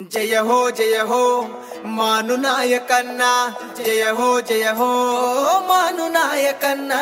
జయ హో జయ హో మాను నాయకన్నా జయ హో జయ హో మాను నాయకన్నా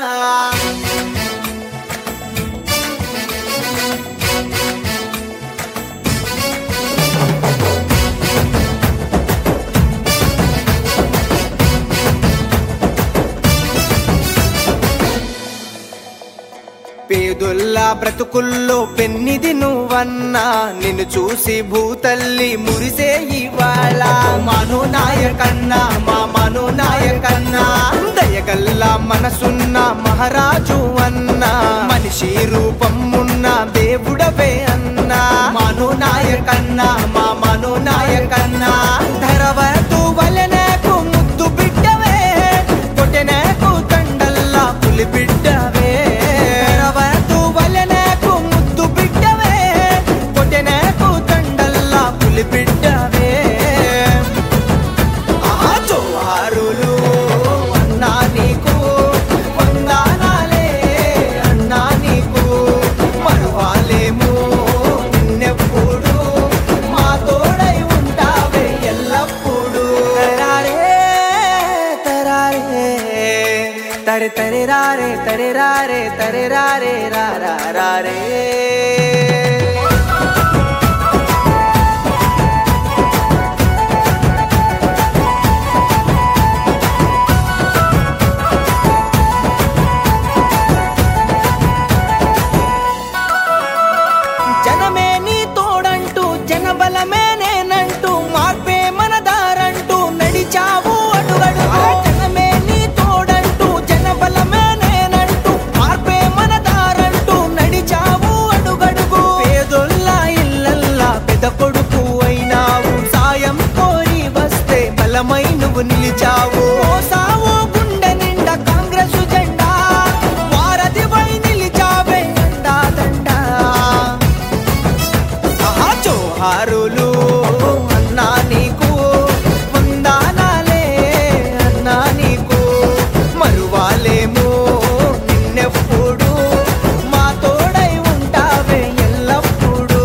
పేదొల్లా బ్రతుకుల్లో పెన్నిది నువ్వన్నా నిన్ను చూసి భూతల్లి మురిసే ఇవాళ మను నాయకన్నా మా మను నాయకన్నా దయగల్లా మనసున్న మహారాజు అన్నా మనిషి రూపం ఉన్న దేవుడవే అన్నా మను నాయకన్నా మా మను నాయకన్నా ధరవతు వలనకు ముద్దు బిడ్డవే కొట్టెనకు తండల్లా పులి బిడ్డవే ధరవతు వలనకు ముద్దు బిడ్డవే కొట్టెనకు తండల్లా పులి బిడ్డవే ఆ జోహారులు అన్నా నీకు వందనాలే అన్నా నీకు మరువాలేము నిన్నెప్పుడు మా తోడై ఉంటావే ఎల్లప్పుడు తరారే తరారే తరే తరే రారే తరే రారే తరే రారే రా రా రా రే జనమే నీ తోడంటూ జనబలమే నేనంటూ మార్పే మన దారంటూ నడిచావు అడుగడు జనమే నీ తోడంటూ జనబలమే నేనంటూ మార్పే మన దారంటూ నడిచావు అడుగడుగు పేదొల్లా ఇల్లల్లా పెద్ద కొడుకు అయినావు సాయం కోరి వస్తే బలమై నువ్వు నిలిచావు మోసావు గుండె నిండా కాంగ్రెస్ జెండా వారధివై నిలిచావే అండా దండా ఆహా జోహారులు అన్నా నీకు వందనాలే అన్నా నీకు మరువాలేము నిన్నెప్పుడు మా తోడై ఉంటావే ఎల్లప్పుడు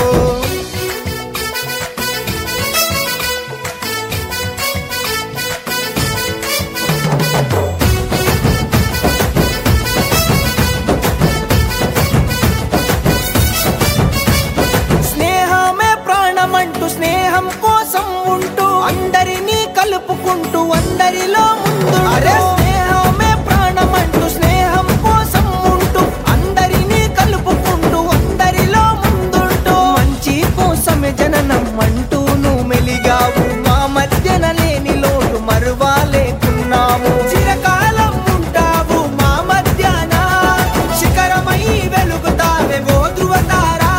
స్నేహమే ప్రాణమంటూ స్నేహం కోసం ఉంటూ అందరినీ కలుపుకుంటూ అందరిలో ముందు స్నేహమే ప్రాణమంటూ స్నేహం కోసం ఉంటూ అందరినీ కలుపుకుంటూ అందరిలో ముందుంటూ మంచి కోసమే జననం అంటూ నువ్వు మెలిగావు మా మధ్యన లేని లోటు మరువాలేకున్నాము చిరకాలం ఉంటావు మా మధ్యాన శిఖరమై వెలుగుతావే ఓ ధృవతారా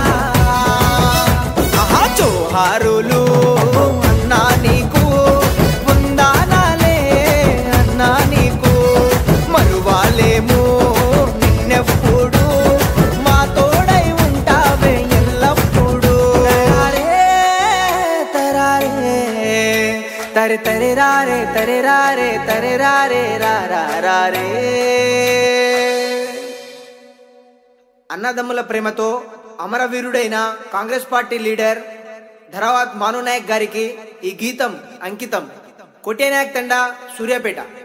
ఆహా జోహారులు అన్నా నీకు వందనాలే అన్నా నీకు మరువాలేము నిన్నెప్పుడు మా తోడై ఉంటావే ఎల్లప్పుడు తరారే తరారే తరే తరే రారే తరే రారే తరే రారే రా రా రా రే అన్నదమ్ముల ప్రేమతో అమరవీరుడైన Congress party leader Dharavath Manu Nayak గారికి ఈ గీతం అంకితం కొట్టేనాయక్ తండా సూర్యాపేట